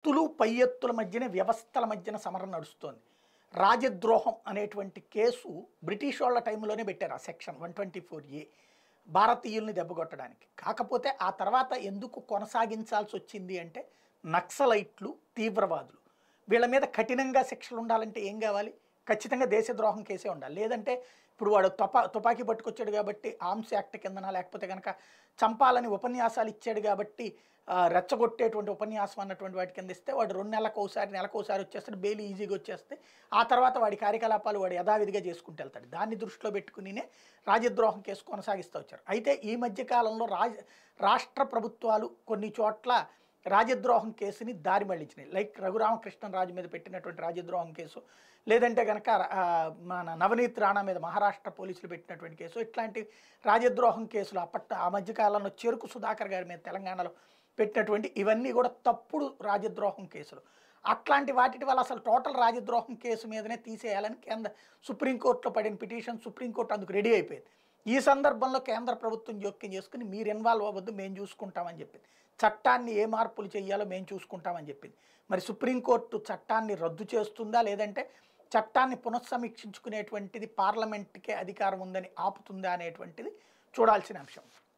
ఎత్తులు పై ఎత్తుల మధ్యన వ్యవస్థల మధ్యన సమరం నడుస్తోంది రాజద్రోహం అనేటువంటి కేసు బ్రిటిష్ వాళ్ళ టైంలోనే పెట్టారు ఆ section one twenty four A భారతీయుల్ని దెబ్బకొట్టడానికి కాకపోతే ఆ తర్వాత ఎందుకు కొనసాగించాల్సి వచ్చింది అంటే నక్సలైట్లు తీవ్రవాదులు వీళ్ళ మీద కఠినంగా శిక్షలు ఉండాలంటే ఏం కావాలి ఖచ్చితంగా దేశద్రోహం కేసే ఉండాలి లేదంటే ఇప్పుడు వాడు తుపా తుపాకీ పట్టుకొచ్చాడు కాబట్టి ఆర్మ్స్ యాక్ట్ కిందన లేకపోతే కనుక చంపాలని ఉపన్యాసాలు ఇచ్చాడు కాబట్టి ఆ, రెచ్చగొట్టేటువంటి ఉపన్యాసం అన్నటువంటి వాటి కింద ఇస్తే వాడు రెండు నెలలకు ఒకసారి నెలకు ఒకసారి వచ్చేస్తాడు బెయిల్ ఈజీగా వచ్చేస్తే ఆ తర్వాత వాడి కార్యకలాపాలు వాడు యథావిధిగా చేసుకుంటూ వెళ్తాడు దాన్ని దృష్టిలో పెట్టుకునినే రాజద్రోహం కేసు కొనసాగిస్తూ వచ్చారు అయితే ఈ మధ్య కాలంలో రాజ రాష్ట్ర ప్రభుత్వాలు కొన్ని చోట్ల రాజద్రోహం కేసుని దారి మళ్లించినాయి లైక్ రఘురామకృష్ణరాజు మీద పెట్టినటువంటి రాజద్రోహం కేసు లేదంటే కనుక ఆ, మన నవనీత్ రాణా మీద మహారాష్ట్ర పోలీసులు పెట్టినటువంటి కేసు ఇట్లాంటి రాజద్రోహం కేసులు అప్పట్ ఆ మధ్యకాలంలో చెరుకు సుధాకర్ గారి మీద తెలంగాణలో పెట్టినటువంటి ఇవన్నీ కూడా తప్పుడు రాజద్రోహం కేసులు అట్లాంటి వాటి వల్ల అసలు టోటల్ రాజద్రోహం కేసు మీదనే తీసేయాలని కేంద్ర సుప్రీంకోర్టులో పడిన పిటిషన్ సుప్రీంకోర్టు అందుకు రెడీ అయిపోయింది ఈ సందర్భంలో కేంద్ర ప్రభుత్వం జోక్యం చేసుకుని మీరు ఇన్వాల్వ్ అవ్వద్దు మేము చూసుకుంటామని చెప్పింది చట్టాన్ని ఏ మార్పులు చేయాలో మేము చూసుకుంటామని చెప్పింది మరి సుప్రీంకోర్టు చట్టాన్ని రద్దు చేస్తుందా లేదంటే చట్టాన్ని పునఃసమీక్షించుకునేటువంటిది పార్లమెంట్కే అధికారం ఉందని ఆపుతుందా అనేటువంటిది చూడాల్సిన అంశం